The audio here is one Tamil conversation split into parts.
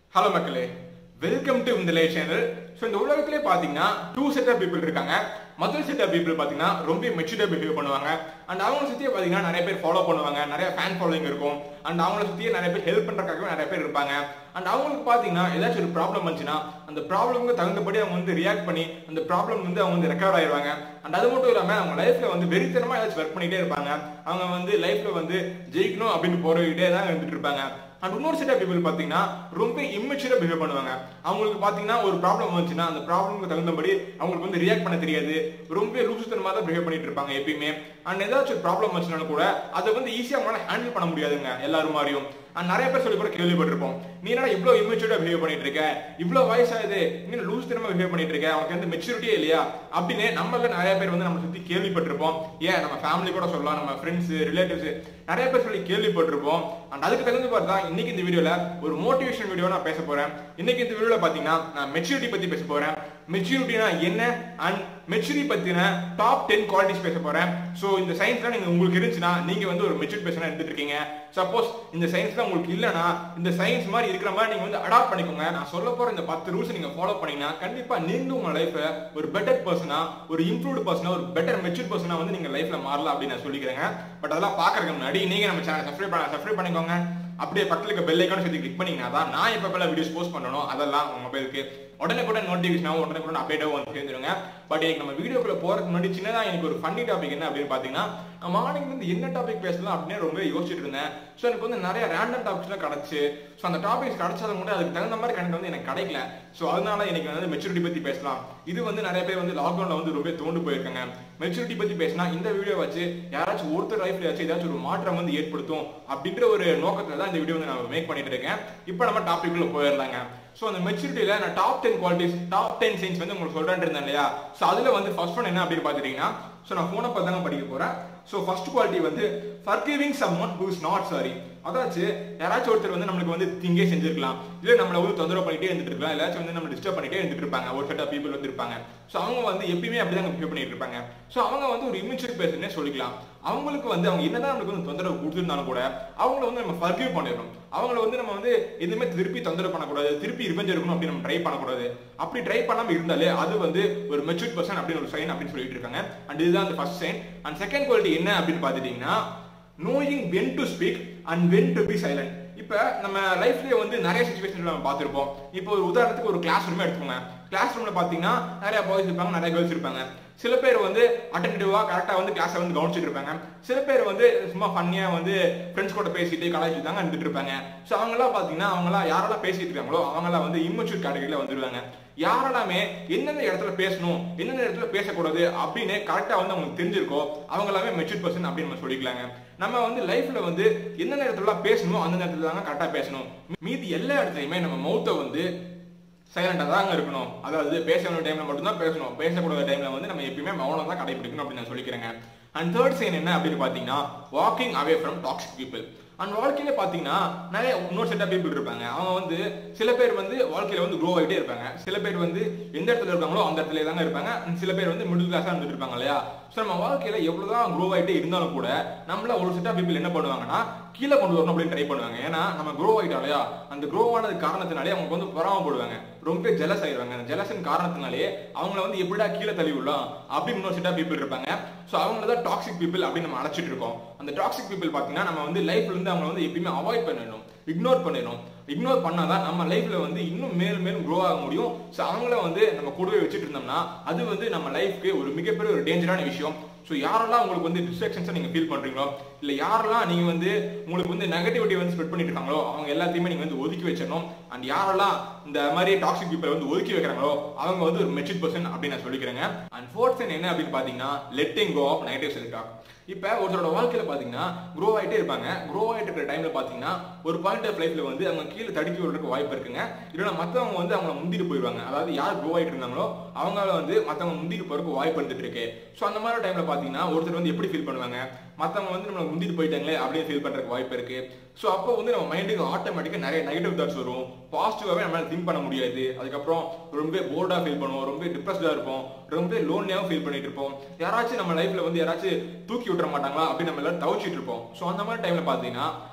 ஹலோ மக்களே வெல்கம் டு இந்த லைவ் சேனல் ஸோ இந்த உலகத்திலே பார்த்தீங்கன்னா டூ செட் ஆஃப் பீப்புள் இருக்காங்க முதல் செட் ஆஃப் பீப்புள் பார்த்தீங்கன்னா ரொம்ப மெச்சூர்டாக பிஹேவ் பண்ணுவாங்க அண்ட் அவங்கள சுற்றியே பார்த்தீங்கன்னா நிறைய பேர் ஃபாலோ பண்ணுவாங்க நிறைய ஃபேன் ஃபாலோயிங் இருக்கும் அண்ட் அவங்கள சுற்றியே நிறைய பேர் ஹெல்ப் பண்ணுறதுக்காகவே நிறைய பேர் இருப்பாங்க அண்ட் அவங்களுக்கு பார்த்தீங்கன்னா ஏதாச்சும் ஒரு ப்ராப்ளம் வந்துச்சுன்னா அந்த ப்ராப்ளமுக்கு தகுந்தபடி அவங்க வந்து ரியாக்ட் பண்ணி அந்த ப்ராப்ளம் வந்து அவங்க வந்து ரெக்கவர் ஆயிடுவாங்க அண்ட் அது மட்டும் இல்லாமல் அவங்க லைஃப்ல வந்து வெறித்தனமாக ஏதாச்சும் ஒர்க் பண்ணிட்டே இருப்பாங்க அவங்க வந்து லைஃப்ல வந்து ஜெயிக்கணும் அப்படின்னு போறவிட்டே தான் இருந்துட்டு இருப்பாங்க அண்ட் இன்னொரு செட் ஆஃப் பீப்புள் பார்த்தீங்கன்னா ரொம்ப இம்மெச்சூரா பிஹேவ் பண்ணுவாங்க அவங்களுக்கு பார்த்தீங்கன்னா ஒரு ப்ராப்ளம் வந்துச்சுன்னா அந்த ப்ராப்ளம்க்கு தகுந்தபடி அவங்களுக்கு வந்து ரியாக்ட் பண்ண தெரியாது ரொம்ப லூசுத்தனமாக தான் பிஹேவ் பண்ணிட்டு இருப்பாங்க எப்பயுமே அண்ட் ஏதாச்சும் ஒரு ப்ராப்ளம் வந்துச்சுனாலும் கூட அதை வந்து ஈஸியாக அவங்களால ஹேண்டில் பண்ண முடியாதுங்க எல்லாரும் மாதிரியும் அண்ட் நிறைய பேர் சொல்லி கூட கேள்விப்பட்டிருப்போம் நீ என்னடா இவ்வளோ இம்மெச்சூர்டா பிஹேவ் பண்ணிட்டு இருக்க இவ்வளோ வயசாகுது நீ லூஸ் தனமா பிஹேவ் பண்ணிட்டு இருக்க அவனுக்கு வந்து மெச்சூரிட்டியே இல்லையா அப்படின்னு நம்மள நிறைய பேர் வந்து நம்ம சுத்தி கேள்விப்பட்டிருப்போம் ஏன் நம்ம ஃபேமிலி கூட சொல்லலாம் நம்ம ஃப்ரெண்ட்ஸ் ரிலேட்டிவ்ஸ் நிறைய பேர் சொல்லி கேள்விப்பட்டிருப்போம் அண்ட் அதுக்கு தகுந்த மாதிரி தான் இன்னைக்கு இந்த வீடியோல ஒரு மோட்டிவேஷன் வீடியோ நான் பேச போறேன் இன்னைக்கு இந்த வீடியோல பாத்தீங்கன்னா நான் மெச்சூரிட்டி பத்தி பேச போறேன் மெச்சூரிட்டினா என்ன அண்ட் மெச்சூரிட்டி பத்தின டாப் டென் குவாலிட்டிஸ் பேச போறேன் ஸோ இந்த சயின்ஸ்லாம் நீங்க உங்களுக்கு இருந்துச்சுன்னா நீங்க வந்து ஒரு மெச்சூர் பேசனா எடுத்துட்டு இருக்கீங்க சப்போஸ் இந்த சயின்ஸ்லாம் உங்களுக்கு இல்லைன்னா இந்த சயின்ஸ் மாதிரி இருக்கிற மாதிரி நீங்க வந்து அடாப்ட் பண்ணிக்கோங்க நான் சொல்ல போற இந்த பத்து ரூல்ஸ் நீங்க ஃபாலோ பண்ணீங்கன்னா கண்டிப்பா நீங்க உங்க லைஃப்ல ஒரு பெட்டர் பர்சனா ஒரு இம்ப்ரூவ்டு பர்சனா ஒரு பெட்டர் மெச்சூர் பர்சனா வந்து நீங்க லைஃப்ல மாறலாம் அப்படின்னு நான் சொல்லிக்கிறேங்க பட் அதெல்லாம் பாக்குறதுக்கு முன்னாடி நீங்க நம்ம சேனல் சப்ஸ்கிரைப் பண்ண சப்ஸ்கிரைப் பண்ணிக்கோங்க அப்படியே பக்கத்துல இருக்க பெல் ஐக்கான சேர்த்து கிளிக் பண்ணீங்கன்னா தான் நான் எப்ப எப்ப வீடியோஸ் போஸ்ட் பண்ணணும் அதெல்லாம் உங்க மொபைலுக்கு உடனே கூட நோட்டிஃபிகேஷனாகவும் உடனே கூட அப்டேட்டாகவும் வந்து சேர்ந்துருங்க பட் எனக்கு நம்ம வீடியோக்குள்ள போறதுக்கு முன்னாடி சின்னதா எனக்கு ஒரு ஃபன்னி டாபிக் என்ன அப்படின்னு பாத்தீங்கன்னா நான் மார்னிங் வந்து என்ன டாபிக் பேசலாம் அப்படின்னு ரொம்ப யோசிச்சுட்டு இருந்தேன் ஸோ எனக்கு வந்து நிறைய ரேண்டம் டாபிக்ஸ்லாம் கிடச்சி ஸோ அந்த டாபிக்ஸ் கிடைச்சாலும் கூட அதுக்கு தகுந்த மாதிரி கண்டென்ட் வந்து எனக்கு கிடைக்கல ஸோ அதனால எனக்கு வந்து மெச்சூரிட்டி பத்தி பேசலாம் இது வந்து நிறைய பேர் வந்து லாக்டவுன்ல வந்து ரொம்ப தோண்டு போயிருக்காங்க மெச்சூரிட்டி பத்தி பேசினா இந்த வீடியோ வச்சு யாராச்சும் ஒருத்தர் லைஃப்ல ஏதாச்சும் ஏதாச்சும் ஒரு மாற்றம் வந்து ஏற்படுத்தும் அப்படின்ற ஒரு நோக்கத்துல தான் இந்த வீடியோ வந்து நான் மேக் பண்ணிட்டு இருக்கேன் இப்போ நம்ம டாபிக் உள்ள போயிடலாங்க ஸோ அந்த மெச்சூரிட்டியில நான் top ten qualities top ten science வந்து உங்களுக்கு சொல்றேன் இருந்தேன் இல்லையா ஸோ அதுல வந்து ஃபர்ஸ்ட் ஒன் என்ன அப்படின்னு பாத்துட்டீங்கன்னா ஸோ நான் போனை பார்த்து தாங்க படிக்க போறேன் ஸோ ஃபர்ஸ்ட் குவாலிட்டி வந்து forgiving someone who is not sorry அதாச்சு யாராச்சும் ஒருத்தர் வந்து நம்மளுக்கு வந்து திங்கே செஞ்சிருக்கலாம் இல்ல நம்மள வந்து தொந்தரவு பண்ணிட்டே இருந்துட்டு இருக்கலாம் எல்லாச்சும் வந்து நம்ம டிஸ்டர்ப் பண்ணிட்டே இருந்துட்டு இருப்பாங்க ஒரு செட் ஆஃப் பீப்புள் வந்து இருப்பாங்க ஸோ அவங்க வந்து எப்பயுமே அப்படிதான் பிஹேவ் பண்ணிட்டு இருப்பாங்க ஸோ அவங்க வந்து ஒரு இமிச்சர் பேசுனே சொல்லிக்கலாம் அவங்களுக்கு வந்து அவங்க என்னதான் நம்மளுக்கு வந்து தொந்தரவு கொடுத்துருந்தாலும் கூட அவங்கள வந்து நம்ம ஃபர்கிவ் பண்ணிடணும் அவங்கள வந்து நம்ம வந்து எதுவுமே திருப்பி தொந்தரவு பண்ணக்கூடாது திருப்பி ரிவெஞ்ச் இருக்கணும் அப்படின்னு நம்ம ட்ரை பண்ணக்கூடாது அப்படி ட்ரை பண்ணாம இருந்தாலே அது வந்து ஒரு மெச்சூர் பர்சன் அப்படின்னு ஒரு சைன் அப்படின்னு சொல்லிட்டு இருக்காங்க அண்ட் இதுதான் அந்த first sign and second quality என்ன அப்படின்னு பாத்துட்டீங்கன்னா knowing when to speak and when to be silent இப்ப நம்ம லைஃப்லயே வந்து நிறைய சுச்சுவேஷன் நம்ம பார்த்திருப்போம் இப்போ ஒரு உதாரணத்துக்கு ஒரு கிளாஸ் ரூமே எடுத்துக்கோங்க கிளாஸ் ரூம்ல பாத்தீங்கன்னா நிறைய பாய்ஸ் இருப்பாங்க நிறைய கேர்ள்ஸ் இருப்பாங்க சில பேர் வந்து அட்டன்டிவா கரெக்டா வந்து கிளாஸை வந்து கவனிச்சிட்டு இருப்பாங்க சில பேர் வந்து சும்மா ஃபன்னியா வந்து ஃப்ரெண்ட்ஸ் கூட பேசிட்டு கலாய்ச்சிட்டு தாங்க இருந்துட்டு இருப்பாங்க ஸோ அவங்களாம் பாத்தீங்கன்னா அவங்களாம் யாரெல்லாம் பேசிட்டு இருக்காங்களோ அவங்களாம் வந்து இம்மெச்சூர் கேட்டகரியில வந்துருவாங்க யாரெல்லாமே எந்தெந்த இடத்துல பேசணும் எந்தெந்த இடத்துல பேசக்கூடாது அப்படின்னு கரெக்டா வந்து அவங்களுக்கு தெரிஞ்சிருக்கோ அவங்க எல்லாமே மெச்சூர் பர்சன் அப்படின்னு நம்ம சொல்லிக்கலாங்க நம்ம வந்து லைஃப்ல வந்து எந்தெந்த இடத்துல பேசணும் அந்த நேரத்துல தாங்க கரெக்டா பேசணும் மீதி எல்லா இடத்துலயுமே நம்ம மௌத்தை வந்து சைலண்டாக தாங்க இருக்கணும் அதாவது பேச வேண்டிய டைம்ல மட்டும்தான் பேசணும் பேசக்கூடாத டைம்ல வந்து நம்ம எப்பயுமே மௌனம் தான் கடைபிடிக்கணும் அப்படின்னு நான் சொல்லிக்கிறேங்க அண்ட் தேர்ட் சைன் என்ன அப்படின்னு பாத்தீங்கன்னா walking away from toxic people and வாழ்க்கையில பாத்தீங்கன்னா நிறைய இன்னொரு செட் ஆஃப் பீப்புள் இருப்பாங்க அவங்க வந்து சில பேர் வந்து வாழ்க்கையில வந்து க்ரோ ஆகிட்டே இருப்பாங்க சில பேர் வந்து எந்த இடத்துல இருக்காங்களோ அந்த இடத்துல தாங்க இருப்பாங்க சில பேர் வந்து மிடில் கிளாஸா இருந்துட்டு இருப்பாங்க இல்லையா ஸோ நம்ம வாழ்க்கையில எவ்வளவுதான் க்ரோ ஆகிட்டே இருந்தாலும் கூட நம்மள ஒரு செட் ஆஃப் பீப்புள் என்ன பண்ணுவாங்கன்னா கீழே கொண்டு வரணும் அப்படின்னு ட்ரை பண்ணுவாங்க ஏன்னா நம்ம க்ரோ ஆகிட்டோம் இல்லையா அந்த க்ரோ ஆனது காரணத்தினாலே அவங்க வந்து பொறாமப்படுவாங்க ரொம்ப ஜெலஸ் ஆயிடுவாங்க அந்த ஜெலஸின் காரணத்தினாலே அவங்கள வந்து எப்படிடா கீழே தள்ளி விடலாம் அப்படின்னு இன்னொரு செட் ஆஃப் பீப்புள் இருப்பாங்க ஸோ அவங்கள தான் டாக்ஸிக் பீப்புள் அப்படின்னு நம்ம அழைச்சிட்டு இருக்கோம் அந்த டாக்ஸிக் பீப்புள் பார்த்தீங்கன்னா நம்ம வந்து லைஃப்ல இருந்து அவங்க வந்து எப்பயுமே அவாய்ட் பண்ணிடணும் இக்னோர் பண்ணிடணும் இக்னோர் பண்ணாதான் நம்ம லைஃப்ல வந்து இன்னும் மேலும் மேலும் க்ரோ ஆக முடியும் ஸோ அவங்கள வந்து நம்ம கூடவே வச்சுட்டு இருந்தோம்னா அது வந்து நம்ம லைஃப்க்கு ஒரு மிகப்பெரிய ஒரு டேஞ்சரான விஷயம் ஸோ யாரெல்லாம் உங்களுக்கு வந்து டிஸ்ட்ராக்ஷன்ஸை நீங்க ஃபீல் பண்றீங்களோ இல்ல யாரெல்லாம் நீங்க வந்து உங்களுக்கு வந்து நெகட்டிவிட்டி வந்து ஸ்ப்ரெட் பண்ணிட்டு இருக்காங்களோ அவங்க எல்லாத்தையுமே நீங்க வந்து ஒதுக்கி வச்சிடணும் அண்ட் யாரெல்லாம் இந்த மாதிரி டாக்ஸிக் பீப்பிள் வந்து ஒதுக்கி வைக்கிறாங்களோ அவங்க வந்து ஒரு மெச்சூர் பர்சன் அப்படின்னு நான் சொல்லிக்கிறேங்க அண்ட் ஃபோர்த் என்ன அப்படின்னு பாத்தீங்கன்னா letting go of negative self talk இப்போ ஒருத்தரோட வாழ்க்கையில பாத்தீங்கன்னா க்ரோ ஆகிட்டே இருப்பாங்க க்ரோ ஆகிட்டு இருக்கிற டைம்ல பாத்தீங்கன்னா ஒரு பாயிண்ட் ஆஃப் லைஃப்ல வந்து அவங்க கீழே தடுக்கி விடுறதுக்கு வாய்ப்பு இருக்குங்க இல்லைன்னா மத்தவங்க வந்து அவங்க முந்திட்டு போயிடுவாங்க அதாவது யார் க்ரோ ஆகிட்டு இருந்தாங்களோ அவங்கள வந்து மத்தவங்க முந்திட்டு போறதுக்கு வாய்ப்பு இருந்துட்டு இருக்கு ஸோ அந்த மாதிரி டைம்ல பாத்தீங்கன்னா ஒருத்தர் வந்து எப்படி ஃபீல் பண்ணுவாங்க மத்தவங்க வந்து நம்மளை முந்திட்டு போயிட்டாங்களே அப்படின்னு ஃபீல் பண்றதுக்கு வாய்ப்பு இருக்கு ஸோ அப்போ வந்து நம்ம மைண்டுக்கு ஆட்டோமேட்டிக்காக நிறைய நெகட்டிவ் தாட்ஸ் வரும் பாசிட்டிவாகவே நம்மளால திங்க் பண்ண முடியாது அதுக்கப்புறம் ரொம்ப போர்டாக ஃபீல் பண்ணுவோம் ரொம்ப டிப்ரெஸ்டாக இருப்போம் ரொம்ப லோன்லியாகவும் ஃபீல் பண்ணிட்டு இருப்போம் யாராச்சும் நம்ம லைஃப்ல வந்து யாராச்சும் தூக்கி விட்டுற மாட்டாங்களா அப்படின்னு நம்ம எல்லாரும் தவிச்சிட்டு இருப்போம் ஸோ அந்த மாதிரி டைம்ல பார்த்தீங்கன்னா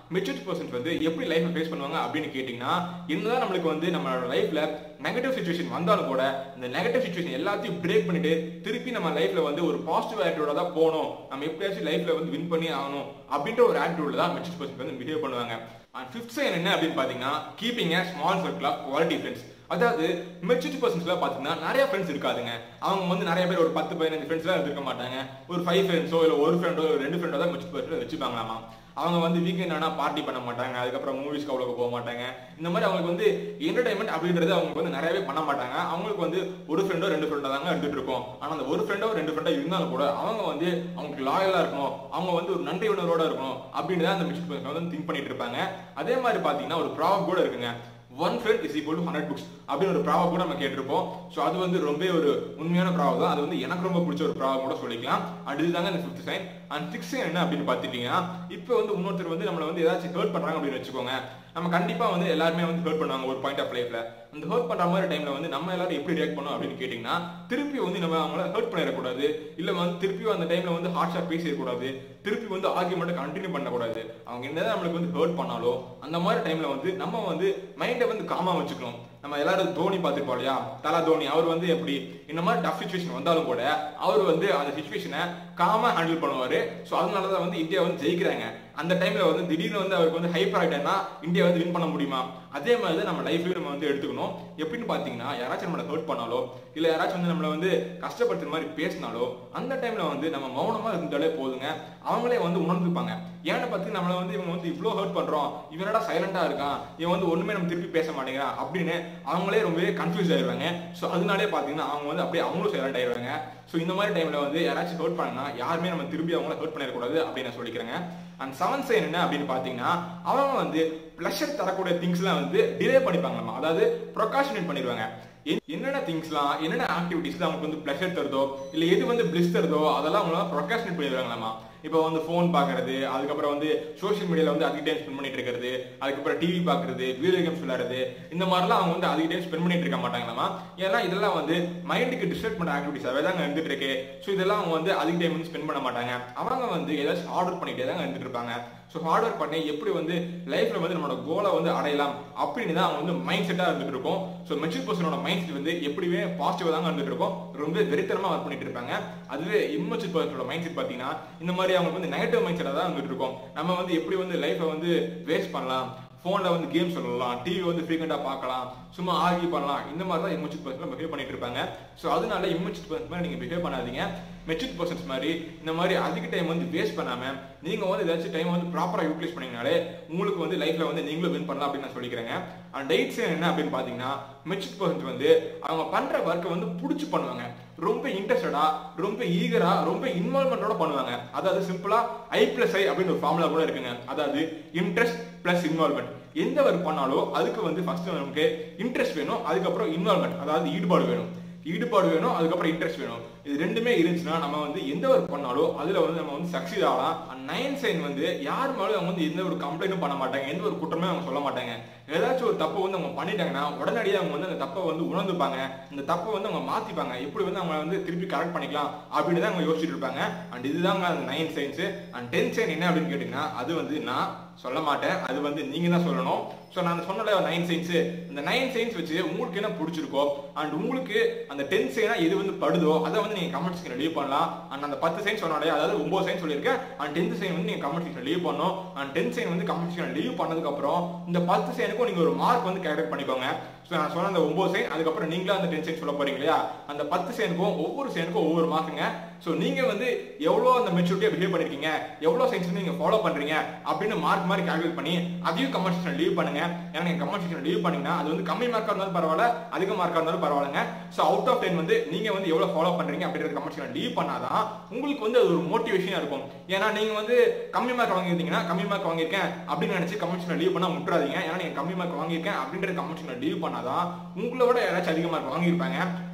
மெச்சூரிட்டி பர்சன்ஸ் வந்து எப்படி லைஃப்பை ஃபேஸ் பண்ணுவாங்க அப்படின்னு கேட்டிங்கன்னா என்னதான் நம்மளுக்கு வந்து நம்மளோட லைஃப்ல நெகட்டிவ் சுச்சுவேஷன் வந்தாலும் கூட இந்த நெகட்டிவ் சுச்சுவேஷன் எல்லாத்தையும் பிரேக் பண்ணிட்டு திருப்பி நம்ம லைஃப்ல வந்து ஒரு பாசிட்டிவ் ஆட்டிடியூட தான் போகணும் நம்ம எப்படியாச்சும் லைஃப்ல வந்து வின் பண்ணி ஆகணும் அப்படின்ற ஒரு ஆட்டிடியூட்ல தான் மெச்சூரிட்டி பர்சன்ஸ் வந்து பிஹேவ் பண்ணுவாங்க அண்ட் ஃபிஃப்த் சைன் என்ன அப்படின்னு பாத்தீங்கன்னா keeping a small circle of quality friends அதாவது மெச்சூரிட்டி பர்சன்ஸ்ல பாத்தீங்கன்னா நிறைய ஃப்ரெண்ட்ஸ் இருக்காதுங்க அவங்க வந்து நிறைய பேர் ஒரு பத்து பதினஞ்சு ஃப்ரெண்ட்ஸ் எல்லாம் இருக்க மாட்டாங்க ஒரு ஃபைவ் ஃப்ரெண்ட்ஸோ இல்ல ஒரு ஃப்ரெண்டோ ரெண்டு ஃப்ரெண்டோ தான் மெச்சூரிட்டி பர்சன்ஸ் வச்சுப்பாங்களாமா அவங்க வந்து வீக்கெண்ட் ஆனா பார்ட்டி பண்ண மாட்டாங்க அதுக்கப்புறம் மூவிஸ்க்கு அவ்வளவு போக மாட்டாங்க இந்த மாதிரி அவங்களுக்கு வந்து என்டர்டைன்மெண்ட் அப்படின்றது அவங்க வந்து நிறையவே பண்ண மாட்டாங்க அவங்களுக்கு வந்து ஒரு ஃப்ரெண்டோ ரெண்டு ஃப்ரெண்டோ தாங்க இருந்துட்டு இருக்கும் ஆனா அந்த ஒரு ஃப்ரெண்டோ ரெண்டு ஃப்ரெண்டோ இருந்தாலும் கூட அவங்க வந்து அவங்களுக்கு லாயலா இருக்கணும் அவங்க வந்து ஒரு நன்றி உணர்வோட இருக்கணும் அப்படின்னு தான் அந்த மெச்சூரிட்டி பர்சன் வந்து திங்க் பண்ணிட்டு இருப்பாங்க அதே மாதிரி பாத்தீங்கன்னா ஒரு ப்ராப்ளம் கூட இருக்குங்க one friend is equal to hundred books அப்படின்னு ஒரு ப்ராவம் கூட நம்ம கேட்டிருப்போம் ஸோ அது வந்து ரொம்ப ஒரு உண்மையான ப்ராவம் தான் அது வந்து எனக்கு ரொம்ப பிடிச்ச ஒரு ப்ராவம் கூட சொல்லிக்கலாம் அண்ட் இதுதாங்க இந்த fifth sign and six sign என்ன அப்படின்னு பார்த்துட்டீங்கன்னா இப்போ வந்து இன்னொருத்தர் வந்து நம்மளை வந்து ஏதாச்சும் ஹர்ட் பண்றாங்க அப்படின்னு வச்சுக்கோங்க நம்ம கண்டிப்பா வந்து எல்லாருமே வந்து ஹர்ட் பண்ணுவாங்க ஒரு பாயிண்ட் ஆஃப் லைஃப்ல அந்த ஹர்ட் பண்ற மாதிரி டைம்ல வந்து நம்ம எல்லாரும் எப்படி ரியாக்ட் பண்ணோம் அப்படின்னு கேட்டீங்கன்னா திருப்பி வந்து நம்ம அவங்கள ஹர்ட் பண்ணிடக்கூடாது இல்ல வந்து திருப்பியும் அந்த டைம்ல வந்து ஹார்ஷா பேசிடக்கூடாது திருப்பி வந்து ஆர்குமெண்ட் கண்டினியூ பண்ணக்கூடாது அவங்க என்னதான் நம்மளுக்கு வந்து ஹர்ட் பண்ணாலோ அந்த மாதிரி டைம்ல வந்து நம்ம வந்து மைண்டை வந்து காமா வச்சுக்கணும் நம்ம எல்லாரும் தோனி பார்த்துருப்போம் இல்லையா தலா தோனி அவர் வந்து எப்படி இந்த மாதிரி டஃப் சுச்சுவேஷன் வந்தாலும் கூட அவர் வந்து அந்த சுச்சுவேஷனை காமா ஹேண்டில் பண்ணுவாரு ஸோ அதனால தான் வந்து இந்தியா வந்து ஜெயிக்கிறாங்க அந்த டைம்ல வந்து திடீர்னு வந்து அவருக்கு வந்து ஹைப்பர் ஆயிட்டேன்னா இந்தியா வந்து வின் பண்ண முடியுமா அதே மாதிரி தான் நம்ம லைஃப்லயும் நம்ம வந்து எடுத்துக்கணும் எப்படின்னு பாத்தீங்கன்னா யாராச்சும் நம்மளை ஹர்ட் பண்ணாலோ இல்ல யாராச்சும் வந்து நம்மளை வந்து கஷ்டப்படுத்துற மாதிரி பேசினாலோ அந்த டைம்ல வந்து நம்ம மௌனமா இருந்தாலே போதுங்க அவங்களே வந்து உணர்ந்துப்பாங்க ஏன்னு பார்த்து நம்மளை வந்து இவங்க வந்து இவ்வளோ ஹர்ட் பண்றோம் இவனடா சைலண்டா இருக்கான் இவன் வந்து ஒண்ணுமே நம்ம திருப்பி பேச மாட்டேங்கிறான் அப்படின்னு அவங்களே ரொம்பவே கன்ஃபியூஸ் ஆயிடுவாங்க ஸோ அதனாலே பாத்தீங்கன்னா அவங்க வந்து அப்படியே அவங்களும் சைலண்ட் ஆயிடுவாங்க ஸோ இந்த மாதிரி டைம்ல வந்து யாராச்சும் ஹர்ட் பண்ணா யாருமே நம்ம திரும்பி அவங்கள ஹர்ட் பண்ணிடக்கூடாது அப்படின்னு நான் சொல்லிக்கிறேங்க அண்ட் செவன் சைன் என்ன அப்படின்னு பாத்தீங்கன்னா அவங்க வந்து பிளஷர் தரக்கூடிய திங்ஸ்லாம் வந்து டிலே பண்ணிப்பாங்களாமா அதாவது ப்ரொகாஷனேட் பண்ணிடுவாங்க என்- என்னென்ன திங்ஸ்லாம் என்னென்ன ஆக்டிவிட்டிஸ் அவங்களுக்கு வந்து பிளஷர் தருதோ இல்ல எது வந்து பிளிஸ் தருதோ அதெல்லாம் அவங்களாம் ப்ரொகாஷனேட் பண்ணிடுவாங்களாமா இப்போ வந்து ஃபோன் பார்க்கறது அதுக்கப்புறம் வந்து சோஷியல் மீடியால வந்து அதிக டைம் ஸ்பெண்ட் பண்ணிட்டு இருக்கிறது அதுக்கப்புறம் டிவி பார்க்கறது வீடியோ கேம்ஸ் விளையாடுறது இந்த மாதிரிலாம் அவங்க வந்து அதிக டைம் ஸ்பெண்ட் பண்ணிட்டு இருக்க மாட்டாங்களாமா ஏன்னா இதெல்லாம் வந்து மைண்டுக்கு டிஸ்ட்ராக்ட் பண்ண ஆக்டிவிட்டிஸாகவே தாங்க இருந்துட்டு இருக்கு ஸோ இதெல்லாம் அவங்க வந்து அதிக டைம் வந்து ஸ்பெண்ட் பண்ண மாட்டாங்க அவங்க வந்து ஏதாச்சும் ஆர்டர் பண்ணிட்டே தாங்க இருந்துட்டு இருப்பாங்க ஸோ ஹார்ட் ஒர்க் பண்ணி எப்படி வந்து லைஃப்ல வந்து நம்மளோட கோலை வந்து அடையலாம் அப்படின்னு தான் அவங்க வந்து மைண்ட் செட்டா இருந்துட்டு இருக்கும் ஸோ மெச்சூர் பர்சனோட மைண்ட் செட் வந்து எப்படியுமே பாசிட்டிவா தாங்க இருந்துட்டு இருக்கும் ரொம்ப வெறித்தனமா ஒர்க் பண்ணிட்டு இருப்பாங்க அதுவே இம்மெச்சூர் பர்சனோட மைண்ட் செட் பாத்தீங்கன்னா இந்த மாதிரி அவங்களுக்கு வந்து நெகட்டிவ் மைண்ட் செட்டா தான் இருந்துட்டு இருக்கும் நம்ம வந்து எப்படி வந்து லைஃபை வந்து வேஸ்ட் பண்ணலாம் ஃபோனில் வந்து கேம் சொல்லலாம் டிவி வந்து ஃப்ரீக்வெண்ட்டாக பார்க்கலாம் சும்மா ஆர்கியூ பண்ணலாம் இந்த மாதிரி தான் இம்மெச்சூர் பர்சன் பிஹேவ் பண்ணிட்டு இருப்பாங்க ஸோ அதனால இம்மெச்சூர் பர்சன் மாதிரி நீங்கள் பிஹேவ் பண்ணாதீங்க மெச்சூர் பர்சன்ஸ் மாதிரி இந்த மாதிரி அதிக டைம் வந்து வேஸ்ட் பண்ணாம நீங்கள் வந்து ஏதாச்சும் டைம் வந்து ப்ராப்பராக யூட்டிலைஸ் பண்ணீங்கனாலே உங்களுக்கு வந்து லைஃப்ல வந்து நீங்களும் வின் பண்ணலாம் அப்படின்னு நான் சொல்லிக்கிறேங்க அண்ட் டேட்ஸ் என்ன அப்படின்னு பார்த்தீங்கன்னா மெச்சூர் பர்சன்ஸ் வந்து அவங்க பண்ற ஒர்க்கை வந்து பிடிச்சி பண்ணுவாங்க ரொம்ப இன்ட்ரெஸ்டடா ரொம்ப ஈகரா ரொம்ப இன்வால்மெண்டோட பண்ணுவாங்க அதாவது சிம்பிளா ஐ பிளஸ் ஐ அப்படின்னு ஒரு ஃபார்முலா கூட இருக்குங்க அதாவது இன்ட்ரெஸ்ட் பிளஸ் இன்வால்மெண்ட் எந்த ஒர்க் பண்ணாலும் அதுக்கு வந்து ஃபர்ஸ்ட் நமக்கு இன்ட்ரெஸ்ட் வேணும் அதுக்கப்புறம் இன்வால்மெண்ட் அதாவது ஈடுபாடு வேணும் ஈடுபாடு வேணும் அதுக்கப்புறம் இன்ட்ரெஸ்ட் வேணும் இது ரெண்டுமே இருந்துச்சுன்னா நம்ம வந்து எந்த ஒர்க் பண்ணாலும் அதுல வந்து நம்ம வந்து சக்சீட் ஆகலாம் நைன் சைன் வந்து யார் மேலும் அவங்க வந்து எந்த ஒரு கம்ப்ளைண்ட்டும் பண்ண மாட்டாங்க எந்த ஒரு குற்றமே அவங்க சொல்ல மாட்டாங்க ஏதாச்சும் ஒரு தப்பு வந்து அவங்க பண்ணிட்டாங்கன்னா உடனடியாக அவங்க வந்து அந்த தப்பை வந்து உணர்ந்துப்பாங்க இந்த தப்பை வந்து அவங்க மாத்திப்பாங்க எப்படி வந்து அவங்க வந்து திருப்பி கரெக்ட் பண்ணிக்கலாம் அப்படின்னு தான் அவங்க யோசிச்சுட்டு இருப்பாங்க அண்ட் இதுதாங்க அந்த nine signs and ten sign என்ன அப்படின்னு கேட்டீங்கன்னா அது வந்து நான் சொல்ல மாட்டேன் அது வந்து நீங்க தான் சொல்லணும் ஸோ நான் சொன்னல நைன் சைன்ஸ் இந்த நைன் சைன்ஸ் வச்சு உங்களுக்கு என்ன பிடிச்சிருக்கோ அண்ட் உங்களுக்கு அந்த டென் சைனா எது வந்து படுதோ அதை வந்து நீங்க கமெண்ட் செக்ஷன் லீவ் பண்ணலாம் அண்ட் அந்த பத்து சைன் சொன்னாலே அதாவது ஒன்பது சைன் சொல்லியிருக்கேன் அண்ட் டென்த் சைன் வந்து நீங்க கமெண்ட் செக்ஷன் லீவ் பண்ணணும் அண்ட் டென்த் சைன் வந்து கமெண்ட் செக்ஷன் லீவ் பண்ணதுக்கு அப்புறம் இந்த பத்து சைனுக்கும் நீங்க ஒரு மார்க் வந்து கேல்குலேட் பண்ணிக்கோங்க ஸோ நான் சொன்ன அந்த ஒன்பது சைன் அதுக்கப்புறம் நீங்களா அந்த டென் சைன் சொல்ல போறீங்க இல்லையா அந்த பத்து சைனுக்கும் ஒவ்வொரு சைனுக்கும் ஒவ்வொரு மார்க்குங்க ஸோ நீங்க வந்து எவ்வளோ அந்த மெச்சூரிட்டியா பிஹேவ் பண்ணிருக்கீங்க எவ்வளோ சைன்ஸ் வந்து நீங்க ஃபாலோ பண்றீங்க அப்படின்னு மார்க் மாதிரி கால்குலேட் பண்ணி அதையும் கமெண்ட் செக்ஷன் லீவ் பண்ணுங்க ஏன்னா நீங்க கமெண்ட் செக்ஷன் லீவ் பண்ணீங்கன்னா அது வந்து கம்மி மார்க்கா இருந்தாலும் பரவாயில்ல அதிக மார்க்கா இருந்தாலும் பரவாயில்லைங்க ஸோ அவுட் ஆஃப் டென் வந்து நீங்க வந்து எவ்வளவு ஃபாலோ பண்றீங்க அப்படின்றது கமெண்ட் செக்ஷன் லீவ் பண்ணாதான் உங்களுக்கு வந்து அது ஒரு மோட்டிவேஷனா இருக்கும் ஏன்னா நீங்க வந்து கம்மி மார்க் வாங்கியிருந்தீங்கன்னா கம்மி மார்க் வாங்கியிருக்கேன் அப்படின்னு நினைச்சு கமெண்ட் செக்ஷன் லீவ் பண்ணா முட்டுறாதீங்க ஏன்னா நீங்க கம்மி மார்க் வாங்கியிருக்கேன் அப்படின்றது கமெண்ட் செக்ஷன் லீவ் பண்ணாதான் உங்களோட யாராச்சும் அதிக மார்க் வாங்கியிருப்பாங்க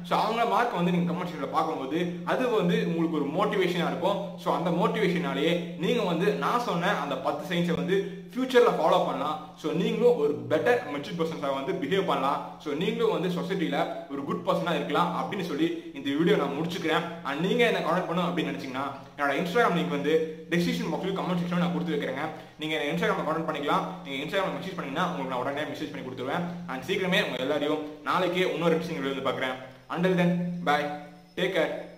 ஸோ அவங்க மார்க் வந்து நீங்க கமெண்ட் செக்ஷன்ல பார்க்கும்போது அது வந்து உங்களுக்கு ஒரு மோட்டிவேஷனா இருக்கும் ஸோ அந்த மோட்டிவேஷனாலேயே நீங்க வந்து நான் சொன்ன அந்த பத்து சயின்ஸை வந்து ஃபியூச்சர்ல ஃபாலோ பண்ணலாம் ஸோ நீங்களும் ஒரு பெட்டர் மெச்சூர் பர்சன்ஸாக வந்து பிஹேவ் பண்ணலாம் ஸோ நீங்களும் வந்து சொசைட்டில ஒரு குட் பர்சனாக இருக்கலாம் அப்படின்னு சொல்லி இந்த வீடியோ நான் முடிச்சுக்கிறேன் அண்ட் நீங்க என்ன கான்டாக்ட் பண்ணணும் அப்படின்னு நினைச்சீங்கன்னா என்னோட இன்ஸ்டாகிராம் லிங்க் வந்து டெசிஷன் பாக்ஸ்ல கமெண்ட் செக்ஷன் நான் கொடுத்து வைக்கிறேங்க நீங்க இன்ஸ்டாகிராம் கான்டாக்ட் பண்ணிக்கலாம் நீங்க இன்ஸ்டாகிராம் மெசேஜ் பண்ணீங்கன்னா உங்களுக்கு நான் உடனே மெசேஜ் பண்ணி கொடுத்துருவேன் அண்ட் சீக்கிரமே உங்க எல்லாரையும் நாளைக்கே இன்னொரு இன்ட்ரெஸ்டிங் வீடியோ வந்து பார்க்குறேன் until then bye take care